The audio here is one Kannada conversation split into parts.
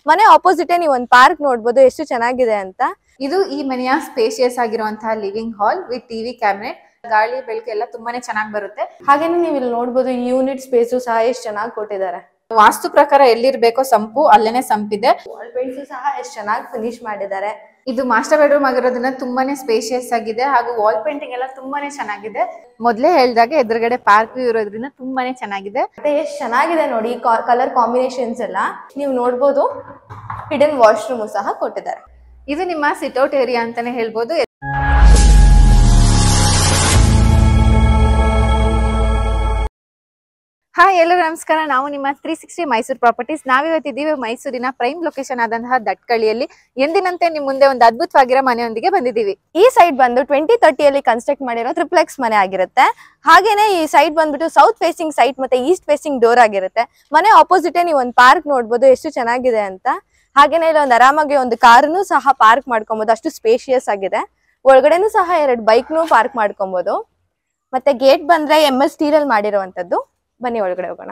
ಮನೆ ಆಪೋಸಿಟ್ ನೀವು ಒಂದು ಪಾರ್ಕ್ ನೋಡ್ಬೋದು ಎಷ್ಟು ಚೆನ್ನಾಗಿದೆ ಅಂತ ಇದು ಈ ಮನೆಯ ಸ್ಪೇಷಿಯಸ್ ಆಗಿರುವಂತಹ living hall with TV cabinet ಗಾಳಿ ಬೆಳಕು ಎಲ್ಲ ತುಂಬಾನೇ ಚೆನ್ನಾಗಿ ಬರುತ್ತೆ ಹಾಗೇನೆ ನೀವು ಇಲ್ಲಿ ನೋಡ್ಬೋದು ಯೂನಿಟ್ ಸ್ಪೇಸು ಸಹ ಎಷ್ಟು ಚೆನ್ನಾಗಿ ಕೊಟ್ಟಿದ್ದಾರೆ ವಾಸ್ತು ಪ್ರಕಾರ ಎಲ್ಲಿರ್ಬೇಕೋ ಸಂಪು ಅಲ್ಲೇನೆ ಸಂಪಿದೆ ವಾಲ್ ಪೇಂಟ್ಸು ಸಹ ಎಷ್ಟು ಚೆನ್ನಾಗಿ ಫಿನಿಶ್ ಮಾಡಿದ್ದಾರೆ ಇದು ಮಾಸ್ಟರ್ ಬೆಡ್ರೂಮ್ ಆಗಿರೋದ್ರಿಂದ ತುಂಬಾನೇ ಸ್ಪೇಷಿಯಸ್ ಆಗಿದೆ ಹಾಗೂ ವಾಲ್ ಪೇಂಟಿಂಗ್ ಎಲ್ಲ ತುಂಬಾನೇ ಚೆನ್ನಾಗಿದೆ ಮೊದ್ಲೇ ಹೇಳ್ದಾಗ ಎದುರುಗಡೆ ಪಾರ್ಕ್ ಇರೋದ್ರಿಂದ ತುಂಬಾನೇ ಚೆನ್ನಾಗಿದೆ ಮತ್ತೆ ಎಷ್ಟು ಚೆನ್ನಾಗಿದೆ ನೋಡಿ ಕಲರ್ ಕಾಂಬಿನೇಷನ್ಸ್ ಎಲ್ಲ ನೀವು ನೋಡ್ಬೋದು ಹಿಡನ್ ವಾಶ್ರೂಮು ಸಹ ಕೊಟ್ಟಿದ್ದಾರೆ ಇದು ನಿಮ್ಮ ಸಿಟ್ಔಟ್ ಏರಿಯಾ ಅಂತಾನೆ ಹೇಳ್ಬೋದು ಹಾಯ್ ಎಲ್ಲರೂ ನಮಸ್ಕಾರ ನಾವು ನಿಮ್ಮ ತ್ರೀ ಸಿಕ್ಸ್ಟಿ ಮೈಸೂರು ಪ್ರಾಪರ್ಟೀಸ್ ನಾವಿವತ್ತಿದ್ದೀವಿ ಮೈಸೂರಿನ ಪ್ರೈಮ್ ಲೊಕೇಶನ್ ಆದಂತಹ ದಟ್ಕಳಿಯಲ್ಲಿ ಎಂದಿನಂತೆ ನಿಮ್ ಮುಂದೆ ಒಂದು ಅದ್ಭುತವಾಗಿರೋ ಮನೆಯೊಂದಿಗೆ ಬಂದಿದ್ದೀವಿ ಈ ಸೈಡ್ ಬಂದು ಟ್ವೆಂಟಿ ತರ್ಟಿಯಲ್ಲಿ ಕನ್ಸ್ಟ್ರಕ್ಟ್ ಮಾಡಿರೋ ಟ್ರಿಪ್ಲೆಕ್ಸ್ ಮನೆ ಆಗಿರುತ್ತೆ ಹಾಗೇನೆ ಈ ಸೈಡ್ ಬಂದ್ಬಿಟ್ಟು ಸೌತ್ ಫೇಸಿಂಗ್ ಸೈಟ್ ಮತ್ತೆ ಈಸ್ಟ್ ಫೇಸಿಂಗ್ ಡೋರ್ ಆಗಿರುತ್ತೆ ಮನೆ ಆಪೋಸಿಟ್ ನೀವು ಒಂದು ಪಾರ್ಕ್ ನೋಡ್ಬೋದು ಎಷ್ಟು ಚೆನ್ನಾಗಿದೆ ಅಂತ ಹಾಗೇನೆ ಇಲ್ಲಿ ಒಂದು ಆರಾಮಾಗಿ ಒಂದು ಕಾರನ್ನು ಸಹ ಪಾರ್ಕ್ ಮಾಡ್ಕೊಬಹುದು ಅಷ್ಟು ಸ್ಪೇಷಿಯಸ್ ಆಗಿದೆ ಒಳಗಡೆನೂ ಸಹ ಎರಡು ಬೈಕ್ನು ಪಾರ್ಕ್ ಮಾಡ್ಕೊಬಹುದು ಮತ್ತೆ ಗೇಟ್ ಬಂದ್ರೆ ಎಮ್ ಎಸ್ ಸ್ಟೀಲ್ ಅಲ್ಲಿ ಮಾಡಿರುವಂತದ್ದು ಬನ್ನಿ ಒಳಗಡೆ ಹೋಗೋಣ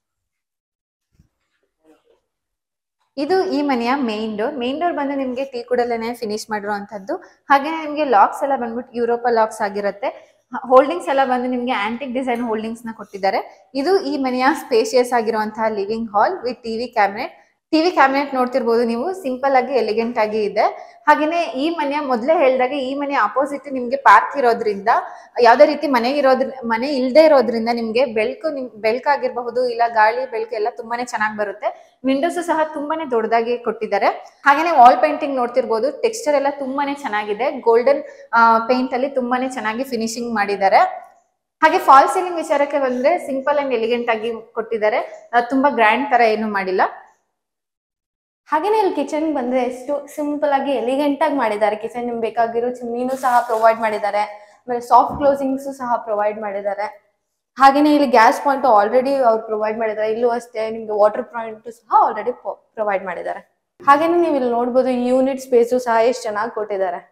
ಇದು ಈ ಮನೆಯ ಮೇನ್ ಡೋರ್ ಮೇನ್ ಡೋರ್ ಬಂದು ನಿಮ್ಗೆ ಟೀ ಕುಡಲೇನೆ ಫಿನಿಶ್ ಮಾಡಿರುವಂತದ್ದು ಹಾಗೆ ನಿಮ್ಗೆ ಲಾಕ್ಸ್ ಎಲ್ಲ ಬಂದ್ಬಿಟ್ಟು ಯುರೋಪ ಲಾಕ್ಸ್ ಆಗಿರುತ್ತೆ ಹೋಲ್ಡಿಂಗ್ಸ್ ಎಲ್ಲ ಬಂದು ನಿಮ್ಗೆ ಆಂಟಿಕ್ ಡಿಸೈನ್ ಹೋಲ್ಡಿಂಗ್ಸ್ ನ ಕೊಟ್ಟಿದ್ದಾರೆ ಇದು ಈ ಮನೆಯ ಸ್ಪೇಷಿಯಸ್ ಆಗಿರುವಂತಹ living hall with TV cabinet TV cabinet ನೋಡ್ತಿರ್ಬೋದು ನೀವು ಸಿಂಪಲ್ ಆಗಿ ಎಲಿಗೆಂಟ್ ಆಗಿ ಇದೆ ಹಾಗೇನೆ ಈ ಮನೆಯ ಮೊದಲೇ ಹೇಳಿದಾಗ ಈ ಮನೆಯ ಅಪೋಸಿಟ್ ನಿಮ್ಗೆ ಪಾರ್ಕ್ ಇರೋದ್ರಿಂದ ಯಾವ್ದೇ ರೀತಿ ಮನೆ ಇರೋದ್ರ ಮನೆ ಇಲ್ದೇ ಇರೋದ್ರಿಂದ ನಿಮ್ಗೆ ಬೆಳಕು ನಿಮ್ ಬೆಳಕಾಗಿರ್ಬಹುದು ಇಲ್ಲ ಗಾಳಿ ಬೆಳಕು ಎಲ್ಲ ತುಂಬಾನೇ ಚೆನ್ನಾಗಿ ಬರುತ್ತೆ ವಿಂಡೋಸ್ ಸಹ ತುಂಬಾನೇ ದೊಡ್ಡದಾಗಿ ಕೊಟ್ಟಿದ್ದಾರೆ ಹಾಗೇನೆ ವಾಲ್ ಪೇಂಟಿಂಗ್ ನೋಡ್ತಿರ್ಬೋದು ಟೆಕ್ಸ್ಚರ್ ಎಲ್ಲ ತುಂಬಾನೇ ಚೆನ್ನಾಗಿದೆ ಗೋಲ್ಡನ್ ಪೇಂಟ್ ಅಲ್ಲಿ ತುಂಬಾನೇ ಚೆನ್ನಾಗಿ ಫಿನಿಶಿಂಗ್ ಮಾಡಿದ್ದಾರೆ ಹಾಗೆ ಫಾಲ್ ಸೀಲಿಂಗ್ ವಿಚಾರಕ್ಕೆ ಬಂದ್ರೆ ಸಿಂಪಲ್ ಅಂಡ್ ಎಲಿಗೆಂಟ್ ಆಗಿ ಕೊಟ್ಟಿದ್ದಾರೆ ಆ, ತುಂಬಾ ಗ್ರ್ಯಾಂಡ್ ತರ ಏನು ಮಾಡಿಲ್ಲ ಹಾಗೇನೆ ಇಲ್ಲಿ ಕಿಚನ್ ಬಂದ್ರೆ ಎಷ್ಟು ಸಿಂಪಲ್ ಆಗಿ ಎಲಿಗೆಂಟ್ ಆಗಿ ಮಾಡಿದ್ದಾರೆ ಕಿಚನ್ ನಿಮ್ಗೆ ಬೇಕಾಗಿರೋ ಚಿಮ್ನಿನೂ ಸಹ ಪ್ರೊವೈಡ್ ಮಾಡಿದ್ದಾರೆ ಆಮೇಲೆ ಸಾಫ್ಟ್ ಕ್ಲೋಸಿಂಗ್ಸ್ ಸಹ ಪ್ರೊವೈಡ್ ಮಾಡಿದ್ದಾರೆ ಹಾಗೇನೆ ಇಲ್ಲಿ ಗ್ಯಾಸ್ ಪಾಯಿಂಟ್ ಆಲ್ರೆಡಿ ಅವ್ರು ಪ್ರೊವೈಡ್ ಮಾಡಿದ್ದಾರೆ ಇಲ್ಲೂ ಅಷ್ಟೇ ನಿಮ್ಗೆ ವಾಟರ್ ಪಾಯಿಂಟ್ ಸಹ ಆಲ್ರೆಡಿ ಪ್ರೊವೈಡ್ ಮಾಡಿದ್ದಾರೆ ಹಾಗೇನೆ ನೀವು ಇಲ್ಲಿ ನೋಡ್ಬೋದು ಯೂನಿಟ್ ಸ್ಪೇಸು ಸಹ ಎಷ್ಟು ಚೆನ್ನಾಗಿ ಕೊಟ್ಟಿದ್ದಾರೆ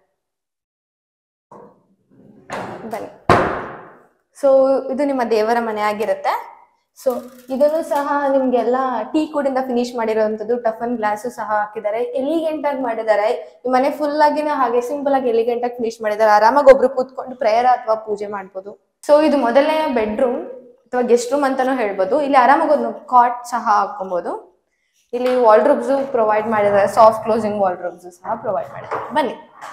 ಬನ್ನಿ ಸೊ ಇದು ನಿಮ್ಮ ದೇವರ ಮನೆ ಆಗಿರುತ್ತೆ ಸೊ ಇದನ್ನು ಸಹ ನಿಮ್ಗೆಲ್ಲ ಟೀ ಕೂಡಿಂದ ಫಿನಿಶ್ ಮಾಡಿರೋಂಥದ್ದು ಟಫನ್ ಗ್ಲಾಸು ಸಹ ಹಾಕಿದ್ದಾರೆ ಎಲಿಗೆಂಟ್ ಆಗಿ ಮಾಡಿದ್ದಾರೆ ಈ ಮನೆ ಫುಲ್ ಆಗಿನ ಹಾಗೆ ಸಿಂಪಲ್ ಆಗಿ ಎಲಿಗೆಂಟ್ ಆಗಿ ಫಿನಿಶ್ ಮಾಡಿದ್ದಾರೆ ಆರಾಮಾಗಿ ಒಬ್ರು ಕೂತ್ಕೊಂಡು ಪ್ರೇಯರ್ ಅಥವಾ ಪೂಜೆ ಮಾಡ್ಬೋದು ಸೊ ಇದು ಮೊದಲನೇ ಬೆಡ್ರೂಮ್ ಅಥವಾ ಗೆಸ್ಟ್ ರೂಮ್ ಅಂತಾನೂ ಹೇಳ್ಬೋದು ಇಲ್ಲಿ ಆರಾಮಾಗಿ ಒಂದು ಕಾಟ್ ಸಹ ಹಾಕೊಬಹುದು ಇಲ್ಲಿ ವಾಲ್ಡ್ರೋಬ್ಸು ಪ್ರೊವೈಡ್ ಮಾಡಿದ್ದಾರೆ ಸಾಫ್ಟ್ ಕ್ಲೋಸಿಂಗ್ ವಾಲ್ಡ್ರೋಬ್ಸು ಸಹ ಪ್ರೊವೈಡ್ ಮಾಡಿದ್ದಾರೆ ಬನ್ನಿ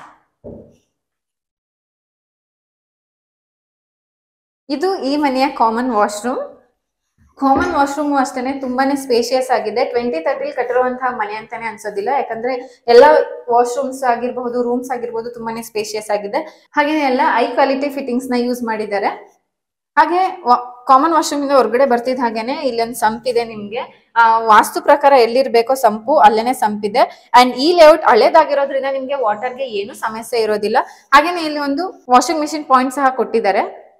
ಇದು ಈ ಮನೆಯ ಕಾಮನ್ ವಾಶ್ರೂಮ್ ಕಾಮನ್ ವಾಶ್ರೂಮ್ ಅಷ್ಟೇನೆ ತುಂಬಾನೇ ಸ್ಪೇಷಿಯಸ್ ಆಗಿದೆ ಟ್ವೆಂಟಿ ತರ್ಟಿಲ್ ಕಟ್ಟಿರುವಂತಹ ಮನೆ ಅಂತಾನೆ ಅನ್ಸೋದಿಲ್ಲ ಯಾಕಂದ್ರೆ ಎಲ್ಲ ವಾಶ್ರೂಮ್ಸ್ ಆಗಿರ್ಬಹುದು ರೂಮ್ಸ್ ಆಗಿರ್ಬಹುದು ತುಂಬಾನೇ ಸ್ಪೇಷಿಯಸ್ ಆಗಿದೆ ಹಾಗೆ ಎಲ್ಲ ಐ ಕ್ವಾಲಿಟಿ ಫಿಟ್ಟಿಂಗ್ಸ್ ನ ಯೂಸ್ ಮಾಡಿದ್ದಾರೆ ಹಾಗೆ ಕಾಮನ್ ವಾಶ್ರೂಮ್ ಇಂದ ಹೊರಗಡೆ ಬರ್ತಿದ್ ಹಾಗೇನೆ ಇಲ್ಲೊಂದು ಸಂಪ್ ಇದೆ ನಿಮ್ಗೆ ಆ, ವಾಸ್ತು ಪ್ರಕಾರ ಎಲ್ಲಿರ್ಬೇಕೋ ಸಂಪು ಅಲ್ಲೇನೆ ಸಂಪಿದೆ ಅಂಡ್ ಈ ಲೇಔಟ್ ಹಳೇದಾಗಿರೋದ್ರಿಂದ ನಿಮ್ಗೆ ವಾಟರ್ಗೆ ಏನು ಸಮಸ್ಯೆ ಇರೋದಿಲ್ಲ ಹಾಗೇನೆ ಇಲ್ಲಿ ಒಂದು ವಾಷಿಂಗ್ ಮಿಷಿನ್ ಪಾಯಿಂಟ್ ಸಹ ಕೊಟ್ಟಿದ್ದಾರೆ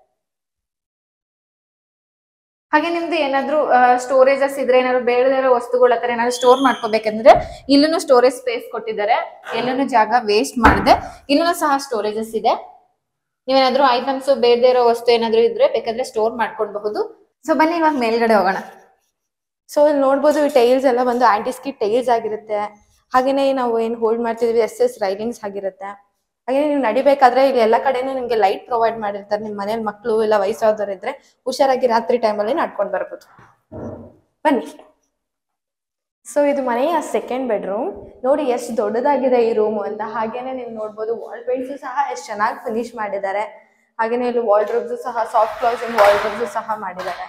ಹಾಗೆ ನಿಮ್ದು ಏನಾದ್ರು ಸ್ಟೋರೇಜಸ್ ಇದ್ರೆ ಏನಾದ್ರು ಬೇಡದೇ ಇರೋ ವಸ್ತುಗಳ ಹತ್ರ ಏನಾದ್ರು ಸ್ಟೋರ್ ಮಾಡ್ಕೋಬೇಕಂದ್ರೆ ಇಲ್ಲೂ ಸ್ಟೋರೇಜ್ ಸ್ಪೇಸ್ ಕೊಟ್ಟಿದ್ದಾರೆ ಎಲ್ಲೂ ಜಾಗ ವೇಸ್ಟ್ ಮಾಡದೆ ಇಲ್ಲೂ ಸಹ ಸ್ಟೋರೇಜಸ್ ಇದೆ ನೀವೇನಾದ್ರೂ ಐಟಮ್ಸ್ ಬೇಡದೇ ಇರೋ ವಸ್ತು ಏನಾದ್ರು ಇದ್ರೆ ಬೇಕಾದ್ರೆ ಸ್ಟೋರ್ ಮಾಡ್ಕೊಳ್ಬಹುದು ಸೊ ಬನ್ನಿ ಇವಾಗ ಮೇಲ್ಗಡೆ ಹೋಗೋಣ ಸೊ ಇಲ್ಲಿ ನೋಡ್ಬೋದು ಈ ಟೈಲ್ಸ್ ಎಲ್ಲ ಬಂದು ಆಂಟಿಸ್ಕಿ ಟೈಲ್ಸ್ ಆಗಿರುತ್ತೆ ಹಾಗೇನೆ ನಾವು ಏನು ಹೋಲ್ಡ್ ಮಾಡ್ತಿದ್ವಿ ಎಸ್ ಎಸ್ ರೈಲಿಂಗ್ಸ್ ಆಗಿರುತ್ತೆ ಹಾಗೆ ನೀವು ನಡಿಬೇಕಾದ್ರೆ ಇಲ್ಲಿ ಎಲ್ಲ ಕಡೆನೂ ನಿಮ್ಗೆ ಲೈಟ್ ಪ್ರೊವೈಡ್ ಮಾಡಿರ್ತಾರೆ ನಿಮ್ಮ ಮನೇಲಿ ಮಕ್ಕಳು ಇಲ್ಲ ವಯಸ್ಸಾದವ್ರು ಇದ್ರೆ ಹುಷಾರಾಗಿ ರಾತ್ರಿ ಟೈಮಲ್ಲಿ ನಡ್ಕೊಂಡು ಬರ್ಬೋದು ಬನ್ನಿ ಸೊ ಇದು ಮನೆಯ ಸೆಕೆಂಡ್ ಬೆಡ್ರೂಮ್ ನೋಡಿ ಎಷ್ಟು ದೊಡ್ಡದಾಗಿದೆ ಈ ರೂಮು ಅಂತ ಹಾಗೇನೆ ನೀವು ನೋಡ್ಬೋದು ವಾಲ್ ಪೇಂಟ್ಸು ಸಹ ಎಷ್ಟು ಚೆನ್ನಾಗಿ ಫಿನಿಶ್ ಮಾಡಿದ್ದಾರೆ ಹಾಗೇನೆ ಇಲ್ಲಿ ವಾಲ್ಡ್ರೋಬ್ಸು ಸಹ ಸಾಫ್ಟ್ ಕ್ಲೋಸಿಂಗ್ ವಾಲ್ಡ್ರೋಬ್ಸು ಸಹ ಮಾಡಿದ್ದಾರೆ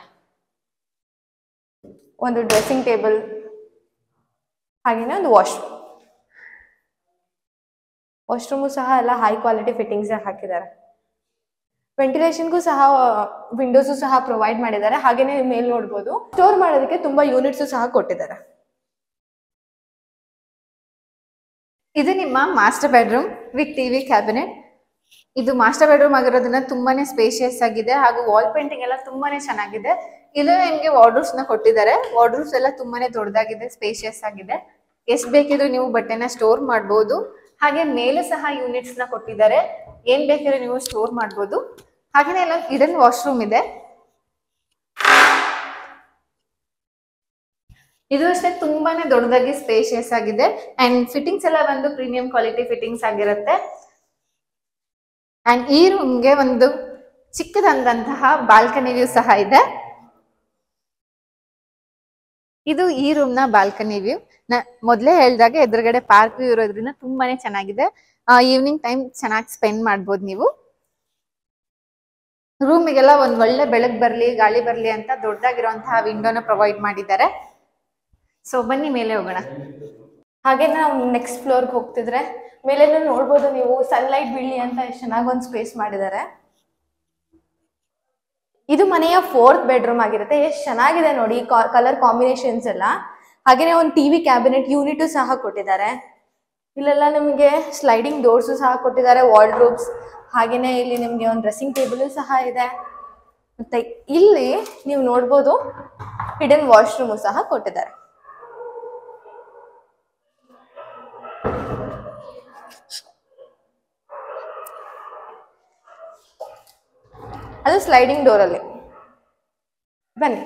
ಒಂದು ಡ್ರೆಸ್ಸಿಂಗ್ ಟೇಬಲ್ ಹಾಗೇನೆ ಒಂದು ವಾಶ್ರೂಮ್ ವಾಶ್ರೂಮು ಸಹ ಎಲ್ಲ ಹೈ ಕ್ವಾಲಿಟಿ ಫಿಟ್ಟಿಂಗ್ಸ್ ಹಾಕಿದ್ದಾರೆ ವೆಂಟಿಲೇಷನ್ಗೂ ಸಹ ವಿಂಡೋಸು ಸಹ ಪ್ರೊವೈಡ್ ಮಾಡಿದ್ದಾರೆ ಹಾಗೇನೆ ಮೇಲ್ ನೋಡ್ಬೋದು ಸ್ಟೋರ್ ಮಾಡೋದಕ್ಕೆ ತುಂಬಾ ಯೂನಿಟ್ಸ್ ಸಹ ಕೊಟ್ಟಿದ್ದಾರೆ ಇದು ನಿಮ್ಮ master bedroom with TV cabinet ಇದು ಮಾಸ್ಟರ್ ಬೆಡ್ರೂಮ್ ಆಗಿರೋದ್ರಿಂದ ತುಂಬಾನೇ ಸ್ಪೇಷಿಯಸ್ ಆಗಿದೆ ಹಾಗೂ ವಾಲ್ ಪೇಂಟಿಂಗ್ ಎಲ್ಲ ತುಂಬಾನೇ ಚೆನ್ನಾಗಿದೆ ಇದು ನಿಮ್ಗೆ ವಾರ್ಡ್ರೂಮ್ಸ್ ನ ಕೊಟ್ಟಿದ್ದಾರೆ ವಾರ್ಡ್ರೂಮ್ಸ್ ಎಲ್ಲ ತುಂಬಾನೇ ದೊಡ್ಡದಾಗಿದೆ ಸ್ಪೇಷಿಯಸ್ ಆಗಿದೆ ಎಷ್ಟ್ ಬೇಕಿದ್ರು ನೀವು ಬಟ್ಟೆನ ಸ್ಟೋರ್ ಮಾಡ್ಬೋದು ಹಾಗೆ ಮೇಲೆ ಸಹ ಯೂನಿಟ್ಸ್ ನ ಕೊಟ್ಟಿದ್ದಾರೆ ಏನ್ ಬೇಕಿದ್ರೆ ನೀವು ಸ್ಟೋರ್ ಮಾಡ್ಬೋದು ಹಾಗೇನೆ ಎಲ್ಲ ಇದನ್ ವಾಶ್ರೂಮ್ ಇದೆ ಇದು ಅಷ್ಟೇ ತುಂಬಾನೇ ದೊಡ್ಡದಾಗಿ ಸ್ಪೇಷಿಯಸ್ ಆಗಿದೆ ಅಂಡ್ ಫಿಟ್ಟಿಂಗ್ಸ್ ಎಲ್ಲ ಬಂದು ಪ್ರೀಮಿಯಂ ಕ್ವಾಲಿಟಿ ಫಿಟ್ಟಿಂಗ್ಸ್ ಆಗಿರುತ್ತೆ ಅಂಡ್ ಈ ರೂಮ್ಗೆ ಒಂದು ಚಿಕ್ಕದಂತಹ ಬಾಲ್ಕನಿ ವ್ಯೂ ಸಹ ಇದೆ ಇದು ಈ ರೂಮ್ ನ ಬಾಲ್ಕನಿ ವ್ಯೂ ನ ಮೊದಲೇ ಹೇಳ್ದಾಗ ಎದುರುಗಡೆ ಪಾರ್ಕ್ ವ್ಯೂ ಇರೋದ್ರಿಂದ ತುಂಬಾನೇ ಚೆನ್ನಾಗಿದೆ ಈವ್ನಿಂಗ್ ಟೈಮ್ ಚೆನ್ನಾಗಿ ಸ್ಪೆಂಡ್ ಮಾಡ್ಬೋದು ನೀವು ರೂಮಿಗೆಲ್ಲ ಒಂದ್ ಒಳ್ಳೆ ಬೆಳಕ್ ಬರ್ಲಿ ಗಾಳಿ ಬರ್ಲಿ ಅಂತ ದೊಡ್ಡದಾಗಿರುವಂತಹ ವಿಂಡೋನ ಪ್ರೊವೈಡ್ ಮಾಡಿದ್ದಾರೆ ಸೊ ಬನ್ನಿ ಮೇಲೆ ಹೋಗೋಣ ಹಾಗೆ ನಾವು ನೆಕ್ಸ್ಟ್ ಫ್ಲೋರ್ಗೆ ಹೋಗ್ತಿದ್ರೆ ಮೇಲೆ ನೋಡ್ಬೋದು ನೀವು ಸನ್ಲೈಟ್ ಬೀಳಿ ಅಂತ ಎಷ್ಟು ಚೆನ್ನಾಗಿ ಒಂದು ಸ್ಪೇಸ್ ಮಾಡಿದ್ದಾರೆ ಇದು ಮನೆಯ ಫೋರ್ತ್ ಬೆಡ್ರೂಮ್ ಆಗಿರುತ್ತೆ ಎಷ್ಟು ಚೆನ್ನಾಗಿದೆ ನೋಡಿ ಕಲರ್ ಕಾಂಬಿನೇಷನ್ಸ್ ಎಲ್ಲ ಹಾಗೇನೆ ಒಂದು ಟಿವಿ ಕ್ಯಾಬಿನೆಟ್ ಯೂನಿಟು ಸಹ ಕೊಟ್ಟಿದ್ದಾರೆ ಇಲ್ಲೆಲ್ಲ ನಿಮಗೆ ಸ್ಲೈಡಿಂಗ್ ಡೋರ್ಸು ಸಹ ಕೊಟ್ಟಿದ್ದಾರೆ ವಾರ್ಡ್ರೋಬ್ಸ್ ಹಾಗೇನೆ ಇಲ್ಲಿ ನಿಮಗೆ ಒಂದು ಡ್ರೆಸ್ಸಿಂಗ್ ಟೇಬಲ್ ಸಹ ಇದೆ ಮತ್ತೆ ಇಲ್ಲಿ ನೀವು ನೋಡ್ಬೋದು ಹಿಡನ್ ವಾಶ್ರೂಮು ಸಹ ಕೊಟ್ಟಿದ್ದಾರೆ ಅದು ಸ್ಲೈಡಿಂಗ್ ಡೋರಲ್ಲಿ ಬನ್ನಿ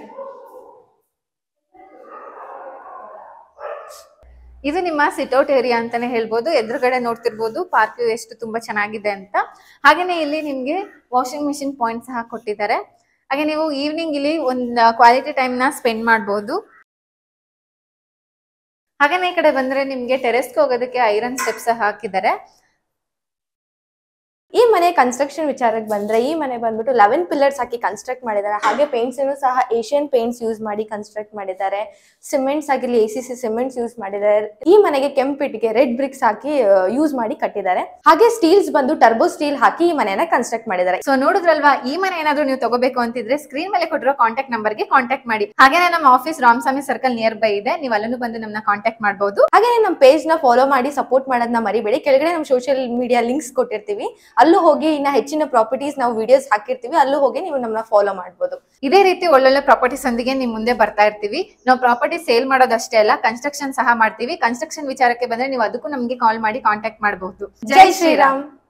ಇದು ನಿಮ್ಮ ಸಿಟ್ಔಟ್ ಏರಿಯಾ ಅಂತಾನೆ ಹೇಳ್ಬೋದು ಎದುರುಗಡೆ ನೋಡ್ತಿರ್ಬೋದು ಪಾರ್ಕ್ ಎಷ್ಟು ತುಂಬಾ ಚೆನ್ನಾಗಿದೆ ಅಂತ ಹಾಗೇನೆ ಇಲ್ಲಿ ನಿಮ್ಗೆ ವಾಷಿಂಗ್ ಮಿಷಿನ್ ಪಾಯಿಂಟ್ ಸಹ ಕೊಟ್ಟಿದ್ದಾರೆ ಹಾಗೆ ನೀವು ಈವ್ನಿಂಗ್ ಇಲ್ಲಿ ಒಂದು ಕ್ವಾಲಿಟಿ ಟೈಮ್ ನ ಸ್ಪೆಂಡ್ ಮಾಡಬಹುದು ಹಾಗೇನೆ ಈ ಕಡೆ ಬಂದ್ರೆ ನಿಮ್ಗೆ ಟೆರೆಸ್ಗೆ ಹೋಗೋದಕ್ಕೆ ಐರನ್ ಸ್ಟೆಪ್ಸ್ ಸಹ ಹಾಕಿದ್ದಾರೆ ಈ ಮನೆ ಕನ್ಸ್ಟ್ರಕ್ಷನ್ ವಿಚಾರಕ್ಕೆ ಬಂದ್ರೆ ಈ ಮನೆ ಬಂದ್ಬಿಟ್ಟು ಲೆವೆನ್ ಪಿಲ್ಲರ್ಸ್ ಹಾಕಿ ಕನ್ಸ್ಟ್ರಕ್ಟ್ ಮಾಡಿದ್ದಾರೆ ಹಾಗೆ ಪೇಂಟ್ಸ್ ಸಹ ಏಷ್ಯನ್ ಪೇಂಟ್ಸ್ ಯೂಸ್ ಮಾಡಿ ಕನ್ಸ್ಟ್ರಕ್ಟ್ ಮಾಡಿದ್ದಾರೆ ಸಿಮೆಂಟ್ಸ್ ಆಗಿರ್ಲಿ A C C cements use ಮಾಡಿದ್ದಾರೆ ಈ ಮನೆಗೆ ಕೆಂಪಿಟ್ಟಿಗೆ ರೆಡ್ ಬ್ರಿಕ್ಸ್ ಹಾಕಿ ಯೂಸ್ ಮಾಡಿ ಕಟ್ಟಿದ್ದಾರೆ ಹಾಗೆ ಸ್ಟೀಲ್ಸ್ ಬಂದು ಟರ್ಬೋ ಸ್ಟೀಲ್ ಹಾಕಿ ಈ ಮನೆನ ಕನ್ಸ್ಟ್ರಕ್ಟ್ ಮಾಡಿದ್ದಾರೆ ಸೊ ನೋಡಿದ್ರಲ್ವಾ ಈ ಮನೆ ಏನಾದ್ರು ನೀವು ತಗೋಬೇಕು ಅಂತಿದ್ರೆ ಸ್ಕ್ರೀನ್ ಮೇಲೆ ಕೊಟ್ಟಿರೋ ಕಾಂಟ್ಯಾಕ್ಟ್ ನಂಬರ್ಗೆ ಕಾಂಟ್ಯಾಕ್ಟ್ ಮಾಡಿ ಹಾಗೇನೆ ನಮ್ಮ office Ramaswamy circle nearby ಇದೆ ನೀವು ಅಲ್ಲೂ ಬಂದು ನಮ್ಮನ್ನ ಕಾಂಟ್ಯಾಕ್ಟ್ ಮಾಡಬಹುದು ಹಾಗೆ ನಮ್ಮ ಪೇಜ್ ನ ಫಾಲೋ ಮಾಡಿ ಸಪೋರ್ಟ್ ಮಾಡೋದನ್ನ ಮರಿಬೇಡಿ ಕೆಳಗಡೆ ನಮ್ಮ ಸೋಷಿಯಲ್ ಮೀಡಿಯಾ ಲಿಂಕ್ಸ್ ಕೊಟ್ಟಿರ್ತೀವಿ ಅಲ್ಲೂ ಹೋಗಿ ಇನ್ನ ಹೆಚ್ಚಿನ ಪ್ರಾಪರ್ಟೀಸ್ ನಾವು ವಿಡಿಯೋಸ್ ಹಾಕಿರ್ತೀವಿ ಅಲ್ಲೂ ಹೋಗಿ ನೀವು ನಮ್ಮನ್ನ ಫಾಲೋ ಮಾಡ್ಬೋದು ಇದೇ ರೀತಿ ಒಳ್ಳೊಳ್ಳೆ ಪ್ರಾಪರ್ಟೀಸ್ ಒಂದಿಗೆ ನಿಮ್ ಮುಂದೆ ಬರ್ತಾ ಇರ್ತೀವಿ ನಾವು ಪ್ರಾಪರ್ಟಿ ಸೇಲ್ ಮಾಡೋದಷ್ಟೇ ಅಲ್ಲ ಕನ್ಸ್ಟ್ರಕ್ಷನ್ ಸಹ ಮಾಡ್ತೀವಿ ಕನ್ಸ್ಟ್ರಕ್ಷನ್ ವಿಚಾರಕ್ಕೆ ಬಂದ್ರೆ ನೀವು ಅದಕ್ಕೂ ನಮಗೆ ಕಾಲ್ ಮಾಡಿ ಕಾಂಟ್ಯಾಕ್ಟ್ ಮಾಡಬಹುದು ಜೈ ಶ್ರೀರಾಮ್